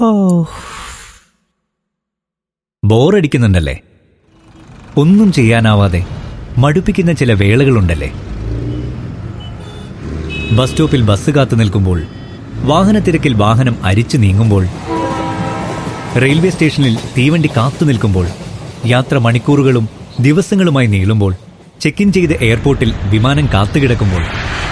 ഓ ബോറടിക്കുന്നുണ്ടല്ലേ ഒന്നും ചെയ്യാനാവാതെ മടുപ്പിക്കുന്ന ചില വേളകളുണ്ടല്ലേ ബസ് സ്റ്റോപ്പിൽ ബസ് കാത്തു നിൽക്കുമ്പോൾ വാഹനത്തിരക്കിൽ വാഹനം അരിച്ചു നീങ്ങുമ്പോൾ റെയിൽവേ സ്റ്റേഷനിൽ തീവണ്ടി കാത്തു നിൽക്കുമ്പോൾ യാത്ര മണിക്കൂറുകളും ദിവസങ്ങളുമായി നീളുമ്പോൾ ചെക്ക് ഇൻ ചെയ്ത് എയർപോർട്ടിൽ വിമാനം കാത്തുകിടക്കുമ്പോൾ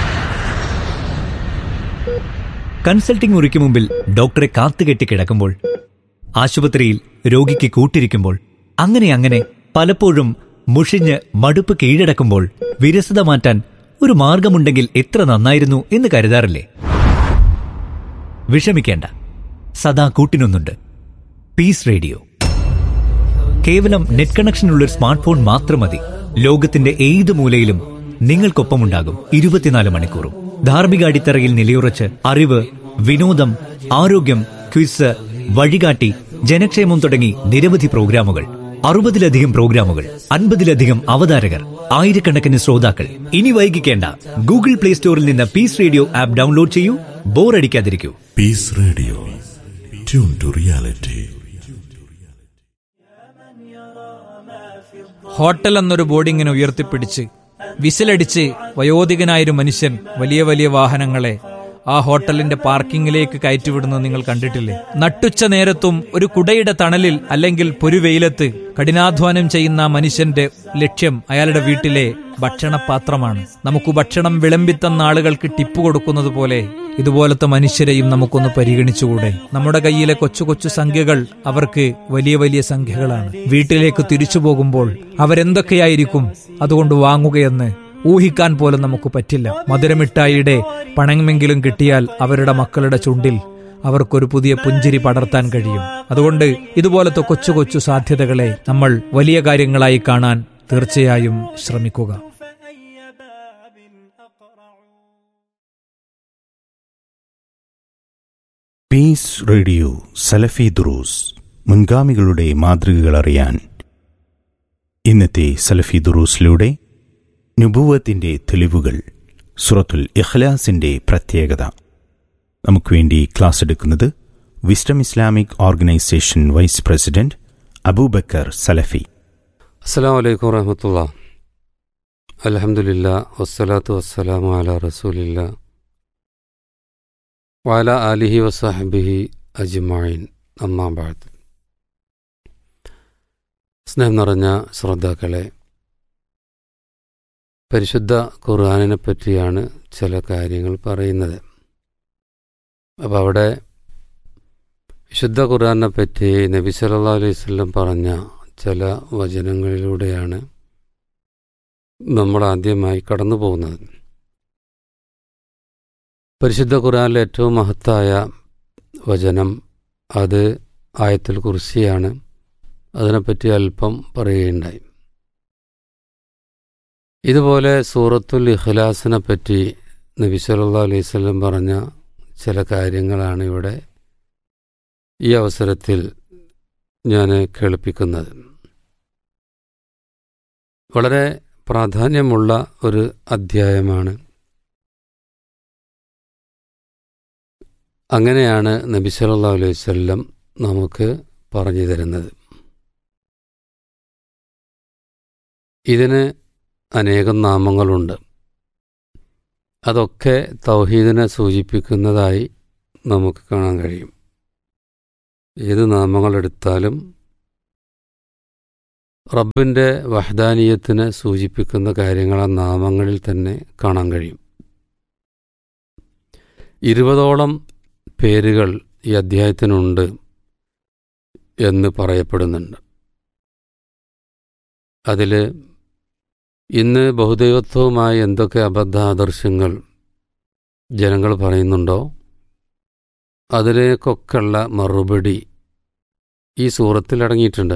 കൺസൾട്ടിംഗ് മുറിക്ക് മുമ്പിൽ ഡോക്ടറെ കാത്തുകെട്ടി കിടക്കുമ്പോൾ ആശുപത്രിയിൽ രോഗിക്ക് കൂട്ടിരിക്കുമ്പോൾ അങ്ങനെ അങ്ങനെ പലപ്പോഴും മുഷിഞ്ഞ് മടുപ്പ് കീഴടക്കുമ്പോൾ വിരസത മാറ്റാൻ ഒരു മാർഗമുണ്ടെങ്കിൽ എത്ര നന്നായിരുന്നു എന്ന് കരുതാറില്ലേ വിഷമിക്കേണ്ട സദാ കൂട്ടിനൊന്നുണ്ട് പീസ് റേഡിയോ കേവലം നെറ്റ് കണക്ഷനുള്ള ഒരു സ്മാർട്ട് ഫോൺ മാത്രം മതി ലോകത്തിന്റെ ഏത് മൂലയിലും നിങ്ങൾക്കൊപ്പമുണ്ടാകും ഇരുപത്തിനാല് മണിക്കൂറും ധാർമ്മിക അടിത്തറയിൽ നിലയുറച്ച് അറിവ് വിനോദം ആരോഗ്യം ക്വിസ് വഴികാട്ടി ജനക്ഷേമം തുടങ്ങി നിരവധി പ്രോഗ്രാമുകൾ അറുപതിലധികം പ്രോഗ്രാമുകൾ അൻപതിലധികം അവതാരകർ ആയിരക്കണക്കിന് ശ്രോതാക്കൾ ഇനി വൈകിക്കേണ്ട ഗൂഗിൾ പ്ലേ സ്റ്റോറിൽ നിന്ന് പീസ് റേഡിയോ ആപ്പ് ഡൗൺലോഡ് ചെയ്യൂ ബോറടിക്കാതിരിക്കൂ Peace Radio. Tune to reality. Hotel എന്നൊരു ബോർഡിങ്ങിനെ ഉയർത്തിപ്പിടിച്ച് വിസിലടിച്ച് വയോധികനായൊരു മനുഷ്യൻ വലിയ വലിയ വാഹനങ്ങളെ ആ ഹോട്ടലിന്റെ പാർക്കിങ്ങിലേക്ക് കയറ്റിവിടുന്നത് നിങ്ങൾ കണ്ടിട്ടില്ലേ നട്ടുച്ച നേരത്തും ഒരു കുടയുടെ തണലിൽ അല്ലെങ്കിൽ പൊരുവെയിലത്ത് കഠിനാധ്വാനം ചെയ്യുന്ന ആ മനുഷ്യന്റെ ലക്ഷ്യം അയാളുടെ വീട്ടിലെ ഭക്ഷണപാത്രമാണ് നമുക്ക് ഭക്ഷണം വിളമ്പിത്തന്ന ആളുകൾക്ക് ടിപ്പ് കൊടുക്കുന്നത് പോലെ ഇതുപോലത്തെ മനുഷ്യരെയും നമുക്കൊന്ന് പരിഗണിച്ചുകൂടെ നമ്മുടെ കയ്യിലെ കൊച്ചു കൊച്ചു സംഖ്യകൾ അവർക്ക് വലിയ വലിയ സംഖ്യകളാണ് വീട്ടിലേക്ക് തിരിച്ചു പോകുമ്പോൾ അവരെന്തൊക്കെയായിരിക്കും അതുകൊണ്ട് വാങ്ങുകയെന്ന് ഊഹിക്കാൻ പോലും നമുക്ക് പറ്റില്ല മധുരമിഠായിയുടെ പണമെങ്കിലും കിട്ടിയാൽ അവരുടെ മക്കളുടെ ചുണ്ടിൽ അവർക്കൊരു പുതിയ പുഞ്ചിരി പടർത്താൻ കഴിയും അതുകൊണ്ട് ഇതുപോലത്തെ കൊച്ചു കൊച്ചു സാധ്യതകളെ നമ്മൾ വലിയ കാര്യങ്ങളായി കാണാൻ തീർച്ചയായും ശ്രമിക്കുക പീസ് റേഡിയോ സലഫി ദുറൂസ് മുൻഗാമികളുടെ മാതൃകകൾ അറിയാൻ ഇന്നത്തെ സലഫി ദുറൂസിലൂടെ നുബൂവത്തിന്റെ തെളിവുകൾ സുറത്തുൽ ഇഖ്ലാസിന്റെ പ്രത്യേകത നമുക്ക് വേണ്ടി ക്ലാസ് എടുക്കുന്നത് wisdom Islamic organisation vice president Abubakar Salafi അസ്സാം വലൈക്കും വറഹമത്തുള്ള അലഹമുല്ല വസ്സലാത്തു വസ്സലാമു അല റസൂലില്ല വാല ആലിഹി വസാഹബിഹി അജ്മായിൻ അമ്മാബാദ് സ്നേഹം നിറഞ്ഞ ശ്രോതാക്കളെ പരിശുദ്ധ ഖുർആാനിനെ പറ്റിയാണ് ചില കാര്യങ്ങൾ പറയുന്നത് അപ്പോൾ അവിടെ വിശുദ്ധ ഖുർആാനെ പറ്റി നബി സല്ലാ അലൈഹി വസല്ലം പറഞ്ഞ ചില വചനങ്ങളിലൂടെയാണ് നമ്മൾ ആദ്യമായി കടന്നു പോകുന്നത് പരിശുദ്ധ ഖുർആനിലെ ഏറ്റവും മഹത്തായ വചനം അത് ആയത്തിൽ കുറിശിയാണ് അതിനെപ്പറ്റി അല്പം പറയുകയുണ്ടായി ഇതുപോലെ സൂറത്തുൽ ഇഖ്ലാസിനെ പറ്റി നബി സല്ലാ അലൈഹി സ്വലം പറഞ്ഞ ചില കാര്യങ്ങളാണ് ഇവിടെ ഈ അവസരത്തിൽ ഞാൻ കേൾപ്പിക്കുന്നത് വളരെ പ്രാധാന്യമുള്ള ഒരു അധ്യായമാണ് അങ്ങനെയാണ് നബി സല്ലാ അലൈഹി വല്ലം നമുക്ക് പറഞ്ഞു തരുന്നത് ഇതിന് അനേകം നാമങ്ങളുണ്ട് അതൊക്കെ തൗഹീദിനെ സൂചിപ്പിക്കുന്നതായി നമുക്ക് കാണാൻ കഴിയും ഏത് നാമങ്ങളെടുത്താലും റബ്ബിൻ്റെ വഹദാനീയത്തിനെ സൂചിപ്പിക്കുന്ന കാര്യങ്ങൾ ആ നാമങ്ങളിൽ തന്നെ കാണാൻ കഴിയും ഇരുപതോളം പേരുകൾ ഈ അധ്യായത്തിനുണ്ട് എന്ന് പറയപ്പെടുന്നുണ്ട് അതിൽ ഇന്ന് ബഹുദൈവത്വവുമായി എന്തൊക്കെ അബദ്ധാദർശങ്ങൾ ജനങ്ങൾ പറയുന്നുണ്ടോ അതിലേക്കൊക്കെയുള്ള മറുപടി ഈ സൂറത്തിൽ അടങ്ങിയിട്ടുണ്ട്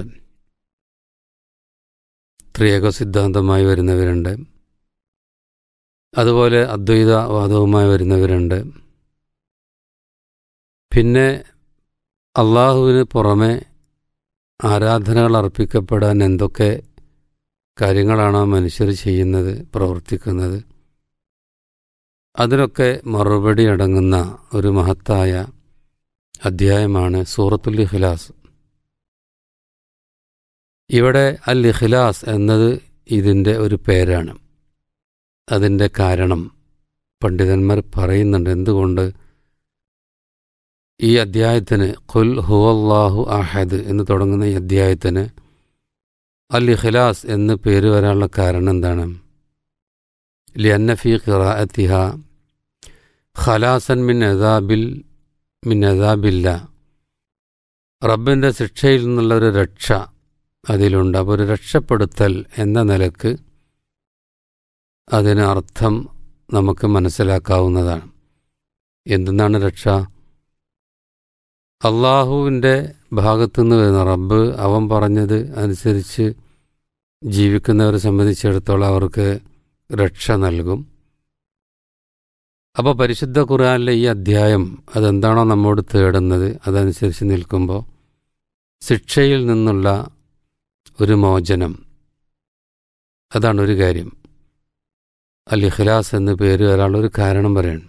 ത്രിയേക സിദ്ധാന്തമായി വരുന്നവരുണ്ട് അതുപോലെ അദ്വൈതവാദവുമായി വരുന്നവരുണ്ട് പിന്നെ അള്ളാഹുവിന് പുറമെ ആരാധനകൾ അർപ്പിക്കപ്പെടാൻ എന്തൊക്കെ കാര്യങ്ങളാണ് മനുഷ്യർ ചെയ്യുന്നത് പ്രവർത്തിക്കുന്നത് അതിനൊക്കെ മറുപടി അടങ്ങുന്ന ഒരു മഹത്തായ അധ്യായമാണ് സൂറത്തുൽ ഇഖ്ലാസ് ഇവിടെ അൽ ഇഖ്ലാസ് എന്നത് ഇതിൻ്റെ ഒരു പേരാണ് അതിൻ്റെ കാരണം പണ്ഡിതന്മാർ പറയുന്നുണ്ട് എന്തുകൊണ്ട് ഈ അദ്ധ്യായത്തിന് ഖുൽ ഹുവല്ലാഹു അഹദ് എന്ന് തുടങ്ങുന്ന ഈ അദ്ധ്യായത്തിന് അൽ ഇഖ്ലാസ് എന്ന് പേര് വരാനുള്ള കാരണം എന്താണ് ലിയന്ന ഫി ഖിറാഅത്തിഹ ഖലാസൻ മിൻ അദാബിൽ മിൻ അദാബില്ല റബ്ബിൻ്റെ ശിക്ഷയിൽ നിന്നുള്ള ഒരു രക്ഷ അതിലുണ്ട് അപ്പോൾ ഒരു രക്ഷപ്പെടുത്തൽ എന്ന നിലക്ക് അതിന് അർത്ഥം നമുക്ക് മനസ്സിലാക്കാവുന്നതാണ് എന്തെന്നാണ് രക്ഷ അള്ളാഹുവിൻ്റെ ഭാഗത്തുനിന്ന് വരുന്ന റബ്ബ് അവൻ പറഞ്ഞത് അനുസരിച്ച് ജീവിക്കുന്നവരെ സംബന്ധിച്ചിടത്തോളം അവർക്ക് രക്ഷ നൽകും അപ്പോൾ പരിശുദ്ധ ഖുർആനിലെ ഈ അധ്യായം അതെന്താണോ നമ്മോട് തേടുന്നത് അതനുസരിച്ച് നിൽക്കുമ്പോൾ ശിക്ഷയിൽ നിന്നുള്ള ഒരു മോചനം അതാണ് ഒരു കാര്യം അൽ ഇഖ്ലാസ് എന്ന് പേര് വരാനുള്ള ഒരു കാരണം പറയണം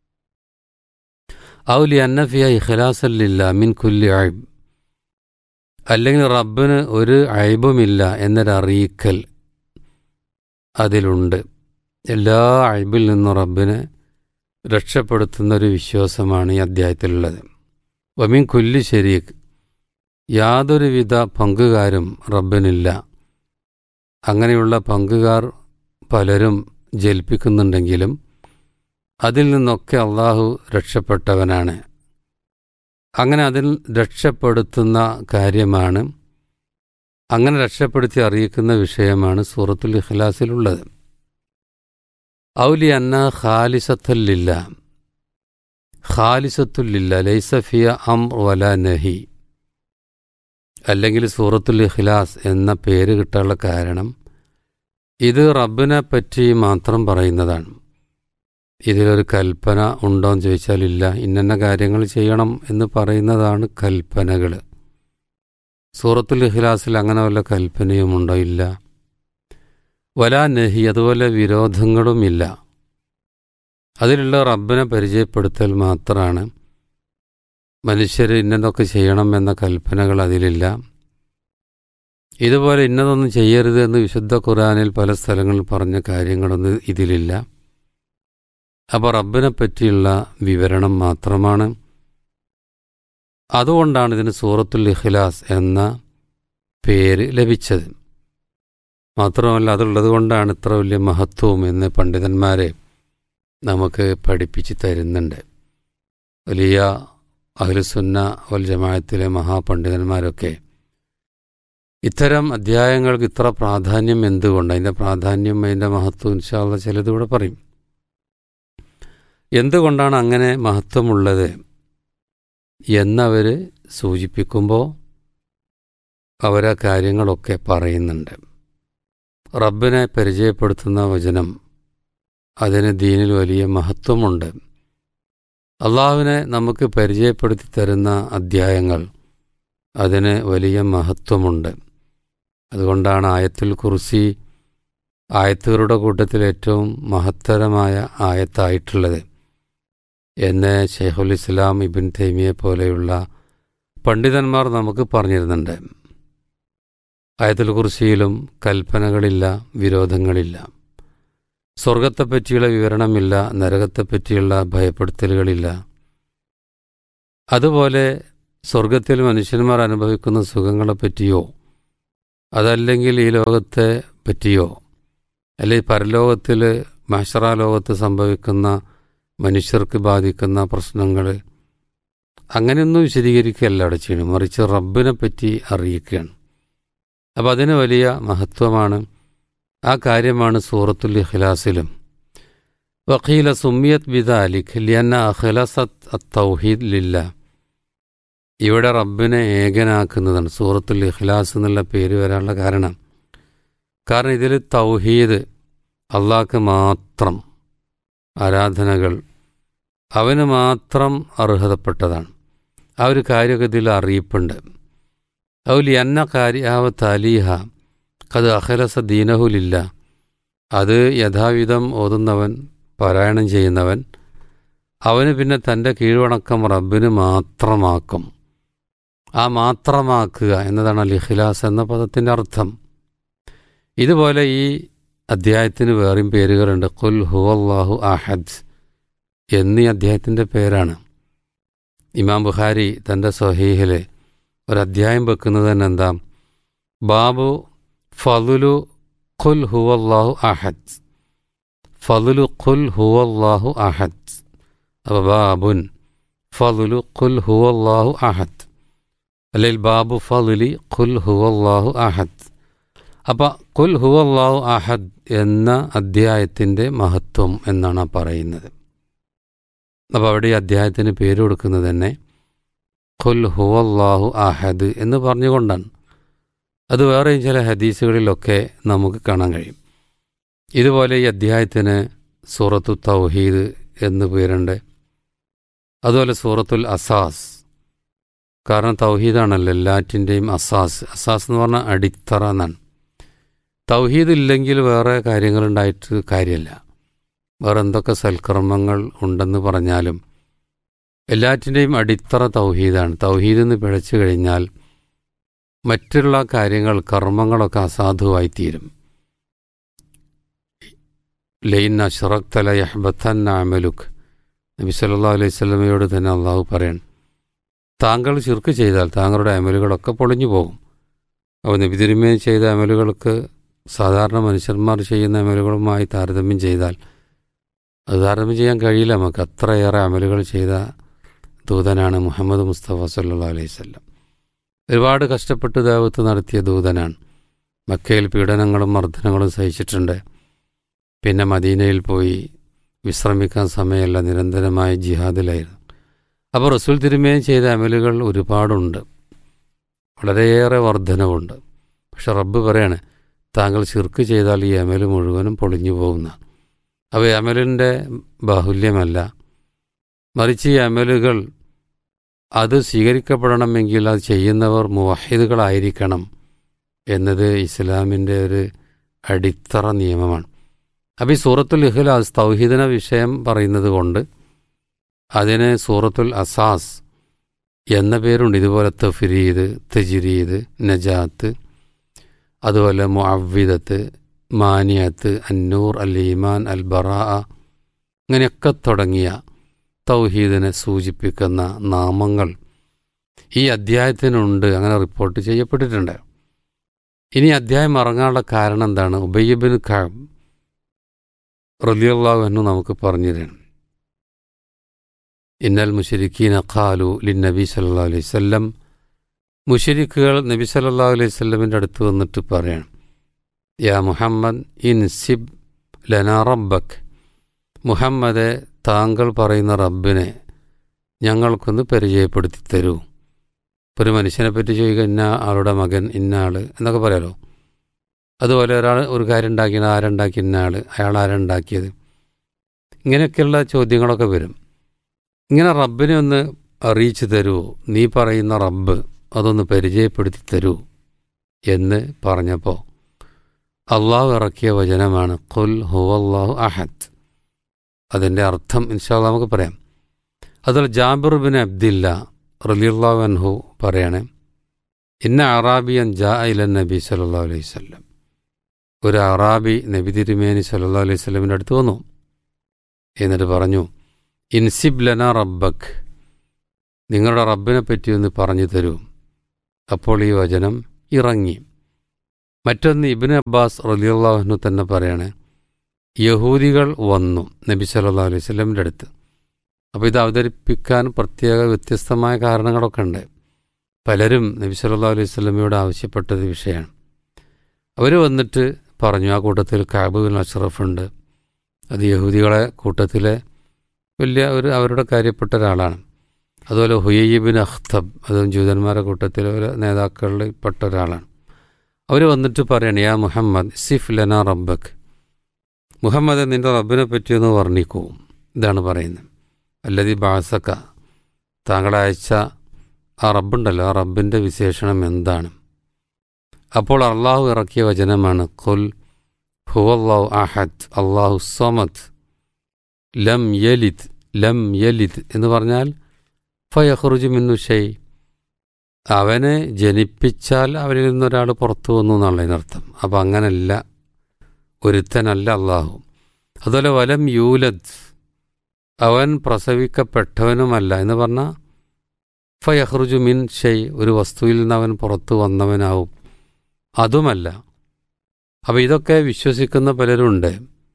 ഔലി അന്നഫിയ ഇഖ്ലാസല്ലില്ല മിൻ കുല്ലി അയ്ബ് അല്ലെങ്കിൽ റബ്ബിന് ഒരു അയ്ബുമില്ല എന്നൊരറിയിക്കൽ അതിലുണ്ട് എല്ലാ അയ്ബിൽ നിന്നും റബ്ബിനെ രക്ഷപ്പെടുത്തുന്ന ഒരു വിശ്വാസമാണ് ഈ അധ്യായത്തിലുള്ളത് വമീൻ കുല്ലി ശരീഖ് യാതൊരുവിധ പങ്കുകാരും റബ്ബിനില്ല അങ്ങനെയുള്ള പങ്കുകാർ പലരും ജൽപ്പിക്കുന്നുണ്ടെങ്കിലും അതിൽ നിന്നൊക്കെ അള്ളാഹു രക്ഷപ്പെട്ടവനാണ് അങ്ങനെ അതിൽ രക്ഷപ്പെടുത്തുന്ന കാര്യമാണ് അങ്ങനെ രക്ഷപ്പെടുത്തി അറിയിക്കുന്ന വിഷയമാണ് സൂറത്തുൽ ഇഖ്ലാസിലുള്ളത് ഔലി അന്ന ഖാലിസത്തല്ലില്ല ഖാലിസത്തുല്ലില്ല ലൈസഫിയ അം വല നഹി അല്ലെങ്കിൽ സൂറത്തുൽ ഇഖ്ലാസ് എന്ന പേര് കിട്ടാനുള്ള കാരണം ഇത് റബ്ബിനെ പറ്റി മാത്രം പറയുന്നതാണ് ഇതിലൊരു കൽപ്പന ഉണ്ടോ എന്ന് ചോദിച്ചാൽ ഇല്ല ഇന്നന്ന കാര്യങ്ങൾ ചെയ്യണം എന്ന് പറയുന്നതാണ് കൽപ്പനകൾ സൂറത്തുൽ ഇഖ്ലാസിൽ അങ്ങനെ വല്ല കൽപ്പനയുമുണ്ടോ ഇല്ല വലാ നഹി അതുപോലെ വിരോധങ്ങളുമില്ല അതിലുള്ള റബ്ബിനെ പരിചയപ്പെടുത്തൽ മാത്രമാണ് മനുഷ്യർ ഇന്നതൊക്കെ ചെയ്യണം എന്ന കൽപ്പനകൾ അതിലില്ല ഇതുപോലെ ഇന്നതൊന്നും ചെയ്യരുത് എന്ന് വിശുദ്ധ ഖുറാനിൽ പല സ്ഥലങ്ങളിൽ പറഞ്ഞ കാര്യങ്ങളൊന്നും ഇതിലില്ല അപ്പോൾ റബ്ബിനെ പറ്റിയുള്ള വിവരണം മാത്രമാണ് അതുകൊണ്ടാണ് ഇതിന് സൂറത്തുൽ ഇഖ്ലാസ് എന്ന പേര് ലഭിച്ചത് മാത്രമല്ല അതുള്ളത് കൊണ്ടാണ് ഇത്ര വലിയ മഹത്വവും എന്ന് പണ്ഡിതന്മാരെ നമുക്ക് പഠിപ്പിച്ച് തരുന്നുണ്ട് വലിയ അഹ്ലുസുന്ന വൽ ജമായത്തിലെ മഹാപണ്ഡിതന്മാരൊക്കെ ഇത്തരം അധ്യായങ്ങൾക്ക് ഇത്ര പ്രാധാന്യം എന്തുകൊണ്ട് അതിൻ്റെ പ്രാധാന്യം അതിൻ്റെ മഹത്വം ഇൻഷാല്ല ചിലതിവിടെ പറയും എന്തുകൊണ്ടാണ് അങ്ങനെ മഹത്വമുള്ളത് എന്നവർ സൂചിപ്പിക്കുമ്പോൾ അവരാ കാര്യങ്ങളൊക്കെ പറയുന്നുണ്ട് റബ്ബിനെ പരിചയപ്പെടുത്തുന്ന വചനം അതിന് ദീനിൽ വലിയ മഹത്വമുണ്ട് അള്ളാഹുവിനെ നമുക്ക് പരിചയപ്പെടുത്തി തരുന്ന അധ്യായങ്ങൾ അതിന് വലിയ മഹത്വമുണ്ട് അതുകൊണ്ടാണ് ആയത്തുൽ കുർസി ആയത്തുകളുടെ കൂട്ടത്തിൽ ഏറ്റവും മഹത്തരമായ ആയത്തായിട്ടുള്ളത് എന്ന് ഷെയ്ഖുൽ ഇസ്ലാം ഇബിൻ തൈമിയെ പോലെയുള്ള പണ്ഡിതന്മാർ നമുക്ക് പറഞ്ഞിരുന്നുണ്ട് ആയത്തുൽ കുർസിയിലും കൽപ്പനകളില്ല വിരോധങ്ങളില്ല സ്വർഗത്തെപ്പറ്റിയുള്ള വിവരണമില്ല നരകത്തെപ്പറ്റിയുള്ള ഭയപ്പെടുത്തലുകളില്ല അതുപോലെ സ്വർഗത്തിൽ മനുഷ്യന്മാർ അനുഭവിക്കുന്ന സുഖങ്ങളെപ്പറ്റിയോ അതല്ലെങ്കിൽ ഈ ലോകത്തെ പറ്റിയോ അല്ലെങ്കിൽ പരലോകത്തിൽ മാഷറ ലോകത്ത് സംഭവിക്കുന്ന മനുഷ്യർക്ക് ബാധിക്കുന്ന പ്രശ്നങ്ങൾ അങ്ങനെയൊന്നും വിശദീകരിക്കുകയല്ല അവിടെ ചെയ്യണം മറിച്ച് റബ്ബിനെ പറ്റി അറിയിക്കുകയാണ് അപ്പം അതിന് വലിയ മഹത്വമാണ് ആ കാര്യമാണ് സൂറത്തുൽ ഇഖ്ലാസിലും വഖീല സുമിയത് ബിദാലിഖ് ലിയന്ന അഖ്ലസത്ത് അത്തൗഹീദ് ലില്ല ഇവിടെ റബ്ബിനെ ഏകനാക്കുന്നതാണ് സൂറത്തുൽ ഇഖ്ലാസ് എന്നുള്ള പേര് വരാനുള്ള കാരണം കാരണം ഇതിൽ തൗഹീദ് അള്ളാഹ്ക്ക് മാത്രം ആരാധനകൾ അവന് മാത്രം അർഹതപ്പെട്ടതാണ് ആ ഒരു കാര്യമൊക്കെ ഇതിൽ അറിയിപ്പുണ്ട് ഔലി അന്ന കാര്യാവ തലീഹ കത് അഖലസ ദീനഹുലില്ല അത് യഥാവിധം ഓതുന്നവൻ പാരായണം ചെയ്യുന്നവൻ അവന് പിന്നെ തൻ്റെ കീഴ്വണക്കം റബ്ബിന് മാത്രമാക്കും ആ മാത്രമാക്കുക എന്നതാണ് അൽ ഇഖ്ലാസ് എന്ന പദത്തിൻ്റെ അർത്ഥം ഇതുപോലെ ഈ അദ്ധ്യായത്തിന് വേറെയും പേരുകളുണ്ട് കുൽ ഹുവല്ലാഹു അഹദ് എന്നീ അദ്ധ്യായത്തിൻ്റെ പേരാണ് ഇമാം ബുഖാരി തൻ്റെ സ്വഹീഹിലെ ഒരധ്യായം വെക്കുന്നത് തന്നെ എന്താ ബാബു ഫലുലു ഖുൽ ഹുവല്ലാഹു അഹദ് ഫലുലു ഖുൽ ഹുവല്ലാഹു അഹദ് അപ്പോൾ ബാബുൻ ഫലുലു ഖുൽ ഹുവല്ലാഹു അഹദ് അല്ലെങ്കിൽ ബാബു ഫലുലി ഖുൽ ഹുവല്ലാഹു അഹദ് അപ്പം കുൽ ഹുവല്ലാഹു അഹദ് എന്ന അധ്യായത്തിൻ്റെ മഹത്വം എന്നാണ് ആ പറയുന്നത് അപ്പോൾ അവിടെ ഈ അധ്യായത്തിന് പേര് കൊടുക്കുന്നത് തന്നെ ഖുൽ ഹുവല്ലാഹു അഹദ് എന്ന് പറഞ്ഞുകൊണ്ടാണ് അത് വേറെയും ചില ഹദീസുകളിലൊക്കെ നമുക്ക് കാണാൻ കഴിയും ഇതുപോലെ ഈ അധ്യായത്തിന് സൂറത്തു തൗഹീദ് എന്ന് പേരുണ്ട് അതുപോലെ സൂറത്തുൽ അസാസ് കാരണം തൗഹീദാണല്ലോ എല്ലാറ്റിൻ്റെയും അസാസ് അസാസ് എന്ന് പറഞ്ഞാൽ അടിത്തറ എന്നാണ് തൗഹീദ് ഇല്ലെങ്കിൽ വേറെ കാര്യങ്ങളുണ്ടായിട്ട് കാര്യമില്ല വേറെ എന്തൊക്കെ സൽക്കർമ്മങ്ങൾ ഉണ്ടെന്ന് പറഞ്ഞാലും എല്ലാറ്റിൻ്റെയും അടിത്തറ തൗഹീദാണ് തൗഹീദ് എന്ന് പിഴച്ചു കഴിഞ്ഞാൽ മറ്റുള്ള കാര്യങ്ങൾ കർമ്മങ്ങളൊക്കെ അസാധുവായി തീരും ലൈൻ അഷ്റഖ് തല യഹ്ബത്തൻ അമലുഖ് നബി സല്ലാ അലൈഹി സ്വലമയോട് തന്നെ അള്ളാഹു പറയണം താങ്കൾ ചുരുക്ക് ചെയ്താൽ താങ്കളുടെ അമലുകളൊക്കെ പൊളിഞ്ഞു പോകും അപ്പോൾ നബി തിരുമേനി ചെയ്ത അമലുകൾക്ക് സാധാരണ മനുഷ്യന്മാർ ചെയ്യുന്ന അമലുകളുമായി താരതമ്യം ചെയ്താൽ അത് താരതമ്യം ചെയ്യാൻ കഴിയില്ല നമുക്ക് അത്രയേറെ അമലുകൾ ചെയ്ത ദൂതനാണ് മുഹമ്മദ് മുസ്തഫ സല്ലാ അലൈഹി സ്വല്ലം ഒരുപാട് കഷ്ടപ്പെട്ട് ദേവത്ത് നടത്തിയ ദൂതനാണ് മക്കയിൽ പീഡനങ്ങളും മർദ്ദനങ്ങളും സഹിച്ചിട്ടുണ്ട് പിന്നെ മദീനയിൽ പോയി വിശ്രമിക്കാൻ സമയമല്ല നിരന്തരമായ ജിഹാദിലായിരുന്നു അപ്പോൾ റസൂൽ തിരുമേനി ചെയ്ത അമലുകൾ ഒരുപാടുണ്ട് വളരെയേറെ വർധനവുണ്ട് പക്ഷെ റബ്ബ് പറയാണ് താങ്കൾ ശിർക്ക് ചെയ്താൽ ഈ അമല് മുഴുവനും പൊളിഞ്ഞു പോകുന്ന അപ്പോൾ ഈ അമലിൻ്റെ ബാഹുല്യമല്ല മറിച്ച് ഈ അമലുകൾ അത് സ്വീകരിക്കപ്പെടണമെങ്കിൽ അത് ചെയ്യുന്നവർ മുവഹിദുകളായിരിക്കണം എന്നത് ഇസ്ലാമിൻ്റെ ഒരു അടിത്തറ നിയമമാണ് അപ്പോൾ ഈ സൂറത്തുൽ ഇഖ്ലാസ് തൗഹീദിന വിഷയം പറയുന്നത് കൊണ്ട് അതിന് സൂറത്തുൽ അസാസ് എന്ന പേരുണ്ട് ഇതുപോലെ തഫ്രീദ് തജ്രീദ് നജാത്ത് അതുപോലെ മുഅവ്വിദത്ത് മാനിയത്ത് അന്നൂർ അൽ ഈമാൻ അൽ ബറാ ഇങ്ങനെയൊക്കെ തുടങ്ങിയ തൗഹീദിനെ സൂചിപ്പിക്കുന്ന നാമങ്ങൾ ഈ അധ്യായത്തിനുണ്ട് അങ്ങനെ റിപ്പോർട്ട് ചെയ്യപ്പെട്ടിട്ടുണ്ട് ഇനി അധ്യായം ഇറങ്ങാനുള്ള കാരണം എന്താണ് ഉബയ്യബിൻ ഖാബ് റലിയല്ലാഹു എന്ന് നമുക്ക് പറഞ്ഞു തരണം ഇന്നൽ മുഷരിക്കീന ഖാലു ലിൻ നബി സല്ലാ അലൈഹി സ്വല്ലം മുഷരിക്കുകൾ നബി സല്ലാ അലൈഹി സ്വല്ലമിൻ്റെ അടുത്ത് വന്നിട്ട് പറയണം യാ മുഹമ്മദ് ഇൻ സിബ് ലന റബ്ബക് മുഹമ്മദെ താങ്കൾ പറയുന്ന റബ്ബിനെ ഞങ്ങൾക്കൊന്ന് പരിചയപ്പെടുത്തി തരൂ ഒരു മനുഷ്യനെ പറ്റി ചോദിക്കുക ഇന്ന ആളുടെ മകൻ ഇന്ന ആൾ എന്നൊക്കെ പറയാലോ അതുപോലെ ഒരാൾ ഒരു കാര്യം ഉണ്ടാക്കിയത് ആരുണ്ടാക്കി ഇന്ന ആൾ അയാൾ ആരുണ്ടാക്കിയത് ഇങ്ങനെയൊക്കെയുള്ള ചോദ്യങ്ങളൊക്കെ വരും ഇങ്ങനെ റബ്ബിനെ ഒന്ന് അറിയിച്ചു തരുമോ നീ പറയുന്ന റബ്ബ് അതൊന്ന് പരിചയപ്പെടുത്തി തരൂ എന്ന് പറഞ്ഞപ്പോൾ അള്ളാഹു ഇറക്കിയ വചനമാണ് ഖുൽ ഹുവല്ലാഹു അഹദ് അതിൻ്റെ അർത്ഥം ഇൻഷാല്ല നമുക്ക് പറയാം അതുപോലെ ജാബിർ ബിൻ അബ്ദില്ല റലിയുള്ളാഹു അൻഹു പറയണേ ഇന്ന അറാബിയൻ ജാ ഇല നബി സല്ലാ അലൈഹി സ്വല്ലം ഒരു അറാബി നബി തിരുമേനി സല്ലാ അലൈഹി സ്വലമിൻ്റെ അടുത്ത് വന്നു എന്നിട്ട് പറഞ്ഞു ഇൻസിബ് ലന റബ്ബക് നിങ്ങളുടെ റബ്ബിനെ പറ്റി ഒന്ന് പറഞ്ഞു തരൂ അപ്പോൾ ഈ വചനം ഇറങ്ങി മറ്റൊന്ന് ഇബിന് അബ്ബാസ് റലിയുള്ളാഹുനു തന്നെ പറയണേ യഹൂദികൾ വന്നു നബി സല്ലാ അലൈഹി സ്വലമിൻ്റെ അടുത്ത് അപ്പോൾ ഇത് അവതരിപ്പിക്കാൻ പ്രത്യേക വ്യത്യസ്തമായ കാരണങ്ങളൊക്കെ ഉണ്ട് പലരും നബി സല്ലാ അലൈഹി സ്വലമയോട് ആവശ്യപ്പെട്ടത് വിഷയമാണ് അവർ വന്നിട്ട് പറഞ്ഞു ആ കൂട്ടത്തിൽ കാബ് ബിൻ അഷ്റഫ് ഉണ്ട് അത് യഹൂദികളെ കൂട്ടത്തിലെ വലിയ ഒരു അവരുടെ കാര്യപ്പെട്ട ഒരാളാണ് അതുപോലെ ഹുയബിൻ അഖ്തബ് അതും ജൂതന്മാരുടെ കൂട്ടത്തിലെ ഒരു നേതാക്കളിൽ പെട്ട ഒരാളാണ് അവർ വന്നിട്ട് പറയണ യാ മുഹമ്മദ് സിഫ് ലന റബ്ബക് മുഹമ്മദ് നിന്റെ റബ്ബിനെ പറ്റിയൊന്ന് വർണ്ണിക്കൂ ഇതാണ് പറയുന്നത് അല്ലതി ബാസക്ക താങ്കളെ അയച്ച ആ റബ്ബുണ്ടല്ലോ ആ റബ്ബിൻ്റെ വിശേഷണം എന്താണ് അപ്പോൾ അള്ളാഹു ഇറക്കിയ വചനമാണ് ഖുൽ ഹുവല്ലാഹു അഹദ് അള്ളാഹു സമദ് ലം യലിദ് ലം യലിദ് എന്ന് പറഞ്ഞാൽ ഫയഹ്റുജു മിന്നു ഷെയ് അവനെ ജനിപ്പിച്ചാൽ അവരിൽ നിന്നൊരാൾ പുറത്തു വന്നു എന്നുള്ളതിനർത്ഥം അപ്പം അങ്ങനല്ല ഒരുത്തനല്ല അള്ളാഹു അതുപോലെ വലം യൂലദ് അവൻ പ്രസവിക്കപ്പെട്ടവനുമല്ല എന്ന് പറഞ്ഞാൽ ഫയഹ്റുജു മിൻ ഷെയ് ഒരു വസ്തുവിൽ നിന്ന് അവൻ പുറത്തു വന്നവനാവും അതുമല്ല അപ്പം ഇതൊക്കെ വിശ്വസിക്കുന്ന പലരുണ്ട്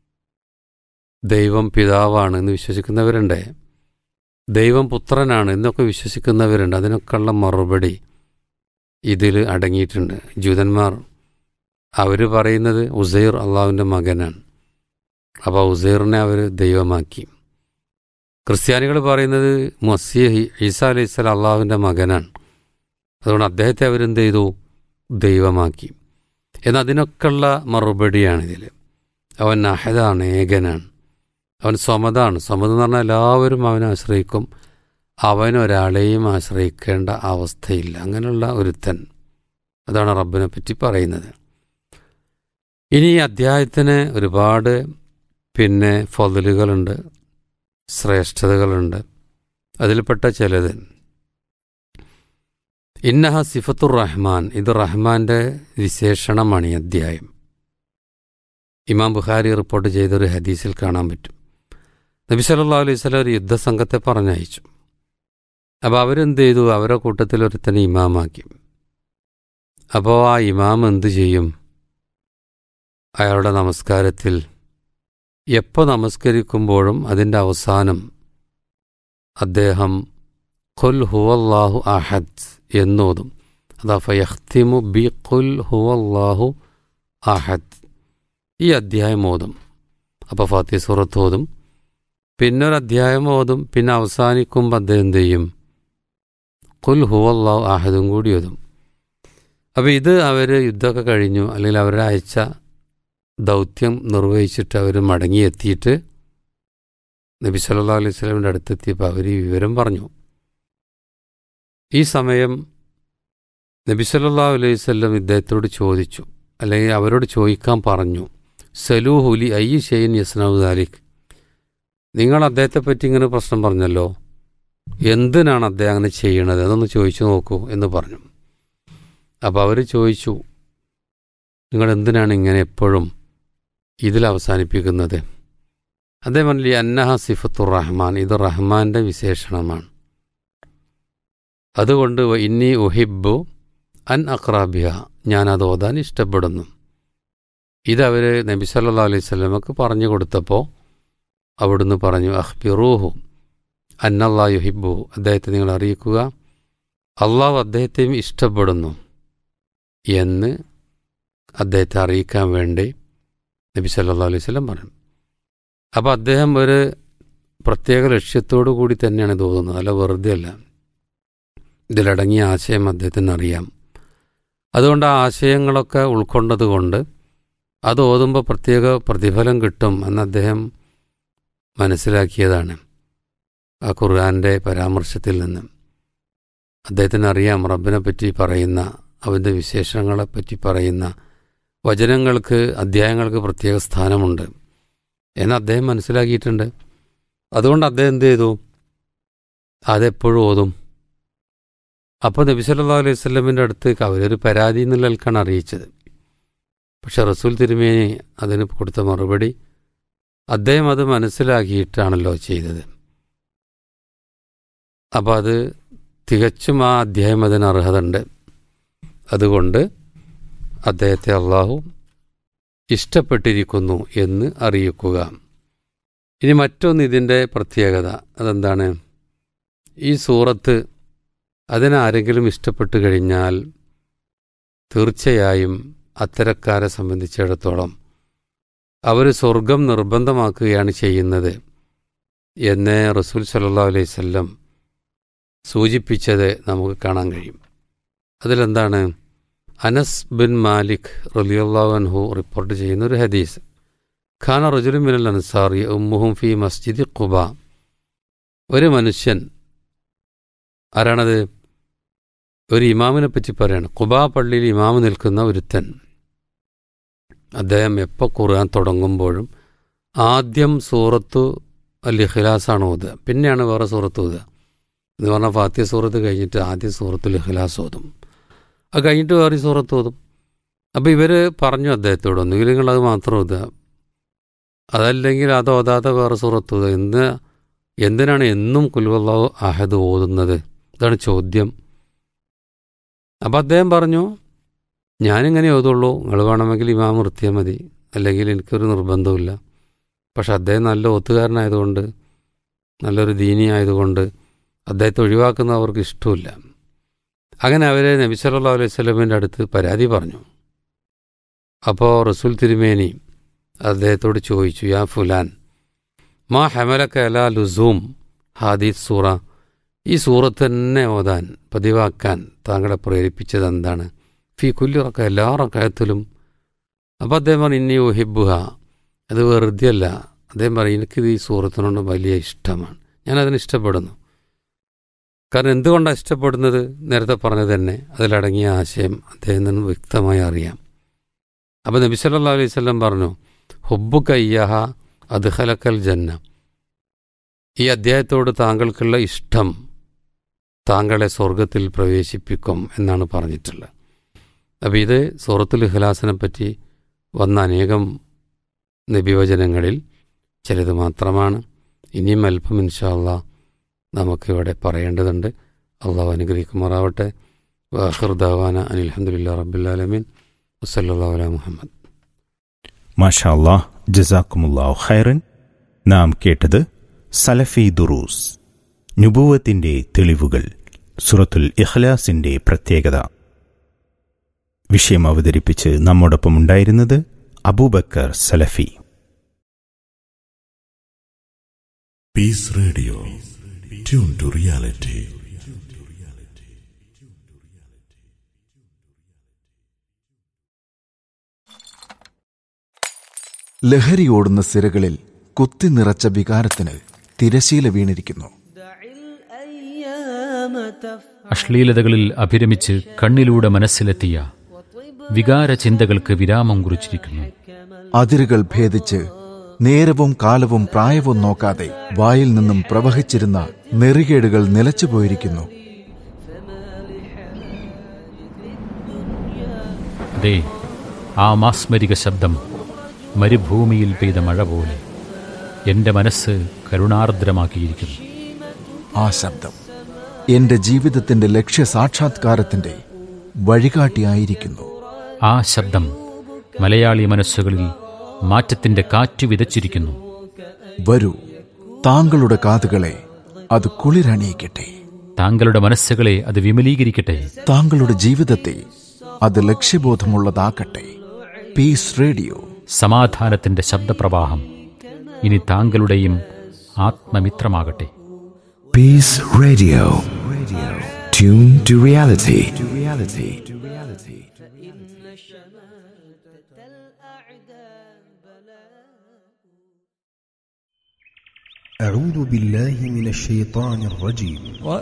ദൈവം പിതാവാണ് എന്ന് വിശ്വസിക്കുന്നവരുണ്ട് ദൈവം പുത്രനാണ് എന്നൊക്കെ വിശ്വസിക്കുന്നവരുണ്ട് അതിനൊക്കെയുള്ള മറുപടി ഇതിൽ അടങ്ങിയിട്ടുണ്ട് ജൂതന്മാർ അവർ പറയുന്നത് ഉസൈർ അള്ളാഹുവിൻ്റെ മകനാണ് അപ്പോൾ ഉസൈറിനെ അവർ ദൈവമാക്കി ക്രിസ്ത്യാനികൾ പറയുന്നത് മസീഹ് ഈസ അലൈഹി സ്വലാം അള്ളാഹുവിൻ്റെ മകനാണ് അതുകൊണ്ട് അദ്ദേഹത്തെ അവരെന്ത് ചെയ്തു ദൈവമാക്കി എന്നാൽ അതിനൊക്കെയുള്ള മറുപടിയാണിതിൽ അവൻ അഹദാണ് ഏകനാണ് അവൻ സ്വമതാണ് സ്വമത് എന്ന് പറഞ്ഞാൽ എല്ലാവരും അവനെ ആശ്രയിക്കും അവൻ ഒരാളെയും ആശ്രയിക്കേണ്ട അവസ്ഥയില്ല അങ്ങനെയുള്ള ഒരുത്തൻ അതാണ് റബ്ബിനെ പറ്റി പറയുന്നത് ഇനി ഈ അധ്യായത്തിന് ഒരുപാട് പിന്നെ ഫതിലുകളുണ്ട് ശ്രേഷ്ഠതകളുണ്ട് അതിൽപ്പെട്ട ചിലത് ഇന്നഹ സിഫത്തുർ റഹ്മാൻ ഇത് റഹ്മാന്റെ വിശേഷണമാണ് ഈ അധ്യായം ഇമാം ബുഖാരി റിപ്പോർട്ട് ചെയ്തൊരു ഹദീസിൽ കാണാൻ പറ്റും നബി സല്ലാ അലൈഹി സ്വലം ഒരു യുദ്ധസംഘത്തെ പറഞ്ഞയച്ചു അപ്പോൾ അവരെന്ത് ചെയ്തു അവരെ കൂട്ടത്തിൽ ഒരുത്തനെ ഇമാമാക്കി അപ്പോൾ ആ ഇമാം എന്ത് ചെയ്യും അയാളുടെ നമസ്കാരത്തിൽ എപ്പോൾ നമസ്കരിക്കുമ്പോഴും അതിൻ്റെ അവസാനം അദ്ദേഹം ഖുൽ ഹുവല്ലാഹു അഹദ് എന്നോതും അതാ ഫയഖ്തിമു ബി ഖുൽ ഹുവല്ലാഹു അഹദ് ഈ അധ്യായം ഓതും അപ്പോൾ ഫാത്തി സൂറത്ത് ഓതും പിന്നെ ഒരു അധ്യായം ഓതും പിന്നെ അവസാനിക്കുമ്പോൾ അദ്ദേഹം എന്ത് ചെയ്യും ഖുൽ ഹുവല്ലാഹു അഹദും കൂടി ഓതും അപ്പോൾ ഇത് അവർ യുദ്ധമൊക്കെ കഴിഞ്ഞു അല്ലെങ്കിൽ അവരുടെ അയച്ച ദൗത്യം നിർവഹിച്ചിട്ട് അവർ മടങ്ങിയെത്തിയിട്ട് നബി സല്ലാ അലൈഹി സ്വലമിൻ്റെ അടുത്തെത്തിയപ്പോൾ അവർ ഈ വിവരം പറഞ്ഞു ഈ സമയം നബി സല്ലാ അലൈഹി സ്വല്ലം ഇദ്ദേഹത്തോട് ചോദിച്ചു അല്ലെങ്കിൽ അവരോട് ചോദിക്കാൻ പറഞ്ഞു സലൂഹുലി ഐ ഷെയ്ൻ യസ്നാവ് ദാലിഖ് നിങ്ങൾ അദ്ദേഹത്തെ പറ്റി ഇങ്ങനെ പ്രശ്നം പറഞ്ഞല്ലോ എന്തിനാണ് അദ്ദേഹം അങ്ങനെ ചെയ്യണത് അതൊന്ന് ചോദിച്ചു നോക്കൂ എന്ന് പറഞ്ഞു അപ്പോൾ അവർ ചോദിച്ചു നിങ്ങൾ എന്തിനാണ് ഇങ്ങനെ എപ്പോഴും ഇതിൽ അവസാനിപ്പിക്കുന്നത് അദ്ദേഹം പറഞ്ഞില്ലേ അന്നഹ സിഫത്തുർ റഹ്മാൻ ഇത് റഹ്മാന്റെ വിശേഷണമാണ് അതുകൊണ്ട് ഇന്നി ഉഹിബു അൻ അക്രാബിഹ ഞാനത് ഓതാൻ ഇഷ്ടപ്പെടുന്നു ഇതവർ നബി സല്ലാ അലൈഹി സ്വലമക്ക് പറഞ്ഞു കൊടുത്തപ്പോൾ അവിടുന്ന് പറഞ്ഞു അഹ്ബിറൂഹു അന്നല്ലാ യുഹിബു അദ്ദേഹത്തെ നിങ്ങൾ അറിയിക്കുക അള്ളാഹു അദ്ദേഹത്തെയും ഇഷ്ടപ്പെടുന്നു എന്ന് അദ്ദേഹത്തെ അറിയിക്കാൻ വേണ്ടി നബി സല്ലാ അലൈഹി സ്വലം പറഞ്ഞു അപ്പോൾ അദ്ദേഹം ഒരു പ്രത്യേക ലക്ഷ്യത്തോടു കൂടി തന്നെയാണ് ഇത് തോന്നുന്നത് അല്ല വെറുതെ അല്ല ഇതിലടങ്ങിയ ആശയം അദ്ദേഹത്തിന് അറിയാം അതുകൊണ്ട് ആ ആശയങ്ങളൊക്കെ ഉൾക്കൊണ്ടതുകൊണ്ട് അത് ഓതുമ്പോൾ പ്രത്യേക പ്രതിഫലം കിട്ടും എന്ന് അദ്ദേഹം മനസ്സിലാക്കിയതാണ് ആ ഖുർആാൻ്റെ പരാമർശത്തിൽ നിന്ന് അദ്ദേഹത്തിന് അറിയാം റബ്ബിനെ പറ്റി പറയുന്ന അവൻ്റെ വിശേഷങ്ങളെപ്പറ്റി പറയുന്ന വചനങ്ങൾക്ക് അധ്യായങ്ങൾക്ക് പ്രത്യേക സ്ഥാനമുണ്ട് എന്ന് അദ്ദേഹം മനസ്സിലാക്കിയിട്ടുണ്ട് അതുകൊണ്ട് അദ്ദേഹം എന്ത് ചെയ്തു അതെപ്പോഴും ഓതും അപ്പോൾ നബി സല്ലാ അലൈഹി സ്വലമിൻ്റെ അടുത്തേക്ക് അവരൊരു പരാതി എന്നുള്ളൽക്കാണ് അറിയിച്ചത് പക്ഷെ റസൂൽ തിരുമേനി അതിന് കൊടുത്ത മറുപടി അദ്ദേഹം അത് മനസ്സിലാക്കിയിട്ടാണല്ലോ ചെയ്തത് അപ്പോൾ അത് തികച്ചും ആ അധ്യായം അതിന് അർഹത ഉണ്ട് അതുകൊണ്ട് അദ്ദേഹത്തെ അള്ളാഹു ഇഷ്ടപ്പെട്ടിരിക്കുന്നു എന്ന് അറിയിക്കുക ഇനി മറ്റൊന്ന് ഇതിൻ്റെ പ്രത്യേകത അതെന്താണ് ഈ സൂറത്ത് അതിനാരെങ്കിലും ഇഷ്ടപ്പെട്ടു കഴിഞ്ഞാൽ തീർച്ചയായും അത്തരക്കാരെ സംബന്ധിച്ചിടത്തോളം അവർ സ്വർഗം നിർബന്ധമാക്കുകയാണ് ചെയ്യുന്നത് എന്ന് റസൂൽ സല്ലാ അലൈഹി സ്വല്ലം സൂചിപ്പിച്ചത് നമുക്ക് കാണാൻ കഴിയും അതിലെന്താണ് അനസ് ബിൻ മാലിക് റലിയുള്ളാഹു റിപ്പോർട്ട് ചെയ്യുന്ന ഒരു ഹദീസ് ഖാന റജുലു മിനൽ അൻസാറി ഉമ്മുഹും ഫി മസ്ജിദ് ഖുബ ഒരു മനുഷ്യൻ ആരാണത് ഒരു ഇമാമിനെ പറ്റി പറയാണ് ഖുബാ പള്ളിയിൽ ഇമാമ് നിൽക്കുന്ന ഒരുത്തൻ അദ്ദേഹം എപ്പോൾ ഖുർആൻ തുടങ്ങുമ്പോഴും ആദ്യം സൂറത്ത് അൽ ഇഖ്ലാസാണ് ഓതുക പിന്നെയാണ് വേറെ സൂറത്ത് ഓതുക എന്ന് പറഞ്ഞാൽ ഫാത്തിയ സൂറത്ത് കഴിഞ്ഞിട്ട് ആദ്യം സൂറത്തുൽ ഇഖ്ലാസ് ഓതും അത് കഴിഞ്ഞിട്ട് വേറെ സൂറത്ത് ഓതും അപ്പോൾ ഇവർ പറഞ്ഞു അദ്ദേഹത്തോട് ഒന്നുകിൽ നിങ്ങൾ അത് മാത്രം ഓതുക അതല്ലെങ്കിൽ അത് ഓതാതെ വേറെ സൂറത്ത് ഓതുക എന്ത് എന്തിനാണ് എന്നും കുൽവല്ലാഹു അഹദ് ഓതുന്നത് ഇതാണ് ചോദ്യം അപ്പോൾ അദ്ദേഹം പറഞ്ഞു ഞാനിങ്ങനെ ഓതുള്ളൂ നിങ്ങൾ വേണമെങ്കിൽ ഇമാം നിർത്തിയാൽ മതി അല്ലെങ്കിൽ എനിക്കൊരു നിർബന്ധമില്ല പക്ഷെ അദ്ദേഹം നല്ല ഒത്തുകാരനായതുകൊണ്ട് നല്ലൊരു ദീനി ആയതുകൊണ്ട് അദ്ദേഹത്തെ ഒഴിവാക്കുന്ന അവർക്ക് ഇഷ്ടമില്ല അങ്ങനെ അവരെ നബി സല്ലല്ലാഹു അലൈഹി സ്വലമിൻ്റെ അടുത്ത് പരാതി പറഞ്ഞു അപ്പോൾ റസൂൽ തിരുമേനി അദ്ദേഹത്തോട് ചോദിച്ചു യാ ഫുലാൻ മാ ഹമലക്ക അല ലുസൂം ഹാദീസ് സൂറ ഈ സൂറത്ത് തന്നെ ഓതാൻ പതിവാക്കാൻ താങ്കളെ പ്രേരിപ്പിച്ചത് എന്താണ് ഫി കുല്ലിറക്ക എല്ലാ റക്കായത്തിലും അപ്പോൾ അദ്ദേഹം പറഞ്ഞു ഇന്നി ഒഹിബുഹ അത് വെറുതെയല്ല അദ്ദേഹം പറയും എനിക്കിത് ഈ സൂറത്തിനോട് വലിയ ഇഷ്ടമാണ് ഞാനതിന് ഇഷ്ടപ്പെടുന്നു കാരണം എന്തുകൊണ്ടാണ് ഇഷ്ടപ്പെടുന്നത് നേരത്തെ പറഞ്ഞത് തന്നെ അതിലടങ്ങിയ ആശയം അദ്ദേഹത്തിന് വ്യക്തമായി അറിയാം അപ്പോൾ നബി സല്ലല്ലാഹു അലൈഹി വസല്ലം പറഞ്ഞു ഹുബ്ബു കയ്യഹ അദ്ഹലക്കൽ ജന്ന ഈ അധ്യായത്തോട് താങ്കൾക്കുള്ള ഇഷ്ടം താങ്കളെ സ്വർഗത്തിൽ പ്രവേശിപ്പിക്കും എന്നാണ് പറഞ്ഞിട്ടുള്ളത് അപ്പോൾ ഇത് സൂറത്തുൽ ഇഖ്ലാസിനെ പറ്റി വന്ന അനേകം നബിവചനങ്ങളിൽ ചിലത് മാത്രമാണ് ഇനിയും അല്പം ഇൻഷാല്ല നമുക്കിവിടെ പറയേണ്ടതുണ്ട് അള്ളാഹു അനുഗ്രഹിക്കുമാറാവട്ടെ വാഹിർ ദവാന അനിൽഹമുല്ലാ റബ്ബുല്ലാലമീൻ വസല്ലാ അല മുഹമ്മദ് മാഷാ അല്ലാഹ് ജസാക്കുമുല്ലാഹു ഖൈറൻ നാം കേട്ടത് സലഫി ദുറൂസ് നുബൂവത്തിന്റെ തെളിവുകൾ സുറത്തുൽ ഇഖ്ലാസിന്റെ പ്രത്യേകത വിഷയം അവതരിപ്പിച്ച് നമ്മോടൊപ്പം ഉണ്ടായിരുന്നത് അബൂബക്കർ സലഫി Peace Radio. Tune to reality. ലഹരിയോടുന്ന സിരകളിൽ കുത്തി നിറച്ച വികാരത്തിന് തിരശീല വീണിരിക്കുന്നു അശ്ലീലതകളിൽ അഭിരമിച്ച് കണ്ണിലൂടെ മനസ്സിലെത്തിയ വികാര ചിന്തകൾക്ക് വിരാമം കുറിച്ചിരിക്കുന്നു അതിരുകൾ ഭേദിച്ച് നേരവും കാലവും പ്രായവും നോക്കാതെ വായിൽ നിന്നും പ്രവഹിച്ചിരുന്ന നെറികേടുകൾ നിലച്ചുപോയിരിക്കുന്നു അതെ ആ മാസ്മരിക ശബ്ദം മരുഭൂമിയിൽ പെയ്ത മഴ പോലെ എൻ്റെ മനസ്സ് കരുണാർദ്രമാക്കിയിരിക്കുന്നു ആ ശബ്ദം എന്റെ ജീവിതത്തിന്റെ ലക്ഷ്യ സാക്ഷാത്കാരത്തിന്റെ വഴികാട്ടിയായിരിക്കുന്നു ആ ശബ്ദം മലയാളി മനസ്സുകളിൽ മാറ്റത്തിൻ്റെ കാറ്റ് വിതച്ചിരിക്കുന്നു വരൂ താങ്കളുടെ കാതുകളെ അത് കുളിരണിയിക്കട്ടെ താങ്കളുടെ മനസ്സുകളെ അത് വിമലീകരിക്കട്ടെ താങ്കളുടെ ജീവിതത്തെ അത് ലക്ഷ്യബോധമുള്ളതാക്കട്ടെ പീസ് റേഡിയോ സമാധാനത്തിൻ്റെ ശബ്ദപ്രവാഹം ഇനി താങ്കളുടെയും ആത്മമിത്രമാകട്ടെ Peace Radio. Tune to reality. To reality. To reality. أعوذ بالله من الشيطان الرجيم